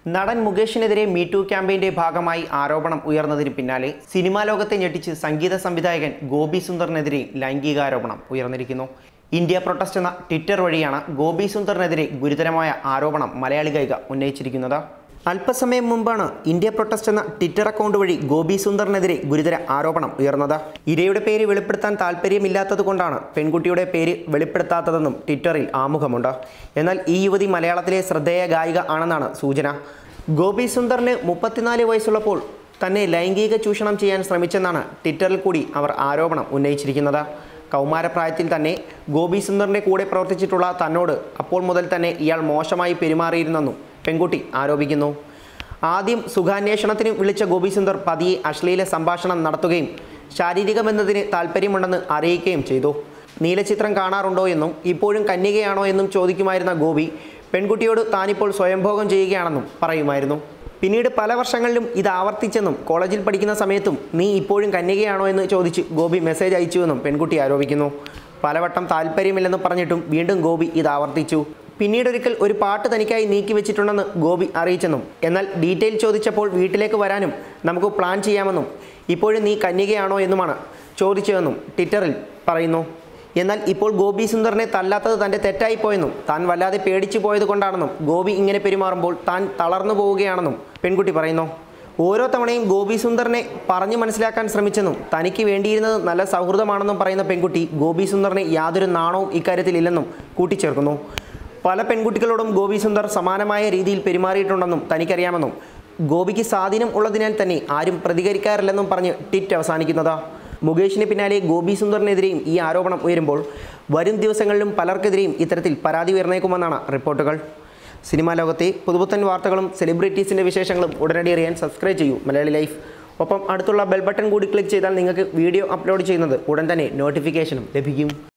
നടൻ മുകേഷിനെതിരെ മീടു ക്യാമ്പയിന്റെ ഭാഗമായി ആരോപണം ഉയർന്നതിന് പിന്നാലെ സിനിമാ ലോകത്തെ ഞെട്ടിച്ച് സംഗീത സംവിധായകൻ ഗോപി സുന്ദറിനെതിരെ ലൈംഗികാരോപണം ഉയർന്നിരിക്കുന്നു ഇന്ത്യ പ്രൊട്ടസ്റ്റ് എന്ന ട്വിറ്റർ വഴിയാണ് ഗോപി സുന്ദറിനെതിരെ ഗുരുതരമായ ആരോപണം മലയാളി ഗായിക ഉന്നയിച്ചിരിക്കുന്നത് അല്പസമയം മുമ്പാണ് ഇന്ത്യ പ്രൊട്ടസ്റ്റ് എന്ന ട്വിറ്റർ അക്കൗണ്ട് വഴി ഗോപി സുന്ദറിനെതിരെ ഗുരുതര ആരോപണം ഉയർന്നത് ഇരയുടെ പേര് വെളിപ്പെടുത്താൻ താല്പര്യമില്ലാത്തത് കൊണ്ടാണ് പെൺകുട്ടിയുടെ പേര് വെളിപ്പെടുത്താത്തതെന്നും ട്വിറ്ററിൽ ആമുഖമുണ്ട് എന്നാൽ ഈ യുവതി മലയാളത്തിലെ ശ്രദ്ധേയ ഗായിക ആണെന്നാണ് സൂചന ഗോപി സുന്ദറിന് മുപ്പത്തിനാല് വയസ്സുള്ളപ്പോൾ തന്നെ ലൈംഗിക ചൂഷണം ചെയ്യാൻ ശ്രമിച്ചെന്നാണ് ട്വിറ്ററിൽ കൂടി അവർ ആരോപണം ഉന്നയിച്ചിരിക്കുന്നത് കൗമാരപ്രായത്തിൽ തന്നെ ഗോപി സുന്ദറിൻ്റെ കൂടെ പ്രവർത്തിച്ചിട്ടുള്ള തന്നോട് അപ്പോൾ മുതൽ തന്നെ ഇയാൾ മോശമായി പെരുമാറിയിരുന്നെന്നും പെൺകുട്ടി ആരോപിക്കുന്നു ആദ്യം സുഖാന്വേഷണത്തിന് വിളിച്ച ഗോപി സുന്ദർ പതിയെ അശ്ലീല സംഭാഷണം നടത്തുകയും ശാരീരിക ബന്ധത്തിന് താല്പര്യമുണ്ടെന്ന് അറിയിക്കുകയും ചെയ്തു നീലചിത്രം കാണാറുണ്ടോ എന്നും ഇപ്പോഴും കന്യകയാണോ എന്നും ചോദിക്കുമായിരുന്ന ഗോപി പെൺകുട്ടിയോട് താനിപ്പോൾ സ്വയംഭോഗം ചെയ്യുകയാണെന്നും പറയുമായിരുന്നു പിന്നീട് പല വർഷങ്ങളിലും ഇത് ആവർത്തിച്ചെന്നും കോളേജിൽ പഠിക്കുന്ന സമയത്തും നീ ഇപ്പോഴും കന്യകയാണോ എന്ന് ചോദിച്ച് ഗോപി മെസ്സേജ് അയച്ചുവെന്നും പെൺകുട്ടി ആരോപിക്കുന്നു പലവട്ടം താല്പര്യമില്ലെന്ന് പറഞ്ഞിട്ടും വീണ്ടും ഗോപി ഇത് ആവർത്തിച്ചു പിന്നീടൊരിക്കൽ ഒരു പാട്ട് തനിക്കായി നീക്കി വെച്ചിട്ടുണ്ടെന്ന് ഗോപി അറിയിച്ചെന്നും എന്നാൽ ഡീറ്റെയിൽ ചോദിച്ചപ്പോൾ വീട്ടിലേക്ക് വരാനും നമുക്ക് പ്ലാൻ ചെയ്യാമെന്നും ഇപ്പോഴും നീ കന്യകയാണോ എന്നുമാണ് ചോദിച്ചതെന്നും ട്വിറ്ററിൽ പറയുന്നു എന്നാൽ ഇപ്പോൾ ഗോപി സുന്ദറിനെ തല്ലാത്തത് തൻ്റെ തെറ്റായിപ്പോയെന്നും താൻ വല്ലാതെ പേടിച്ചു പോയത് കൊണ്ടാണെന്നും ഗോപി ഇങ്ങനെ പെരുമാറുമ്പോൾ താൻ തളർന്നു പോവുകയാണെന്നും പെൺകുട്ടി പറയുന്നു ഓരോ തവണയും ഗോപി സുന്ദറിനെ പറഞ്ഞു മനസ്സിലാക്കാൻ ശ്രമിച്ചെന്നും തനിക്ക് വേണ്ടിയിരുന്നത് നല്ല സൗഹൃദമാണെന്നും പറയുന്ന പെൺകുട്ടി ഗോപി സുന്ദറിന് യാതൊരു നാണവും ഇക്കാര്യത്തിൽ ഇല്ലെന്നും കൂട്ടിച്ചേർക്കുന്നു പല പെൺകുട്ടികളോടും ഗോപി സുന്ദർ സമാനമായ രീതിയിൽ പെരുമാറിയിട്ടുണ്ടെന്നും തനിക്കറിയാമെന്നും ഗോപിക്ക് സ്വാധീനം ഉള്ളതിനാൽ തന്നെ ആരും പ്രതികരിക്കാറില്ലെന്നും പറഞ്ഞ് ട്വിറ്റ് അവസാനിക്കുന്നത് മുകേഷിന് പിന്നാലെ ഗോപി സുന്ദറിനെതിരെയും ഈ ആരോപണം ഉയരുമ്പോൾ വരും ദിവസങ്ങളിലും പലർക്കെതിരെയും ഇത്തരത്തിൽ പരാതി ഉയർന്നേക്കുമെന്നാണ് റിപ്പോർട്ടുകൾ സിനിമാ ലോകത്തെ പുതുപുത്തൻ വാർത്തകളും സെലിബ്രിറ്റീസിൻ്റെ വിശേഷങ്ങളും ഉടനടി അറിയാൻ സബ്സ്ക്രൈബ് ചെയ്യൂ മലയാളി ലൈഫ് ഒപ്പം അടുത്തുള്ള ബെൽ ബട്ടൺ കൂടി ക്ലിക്ക് ചെയ്താൽ നിങ്ങൾക്ക് വീഡിയോ അപ്ലോഡ് ചെയ്യുന്നത് ഉടൻ തന്നെ നോട്ടിഫിക്കേഷനും ലഭിക്കും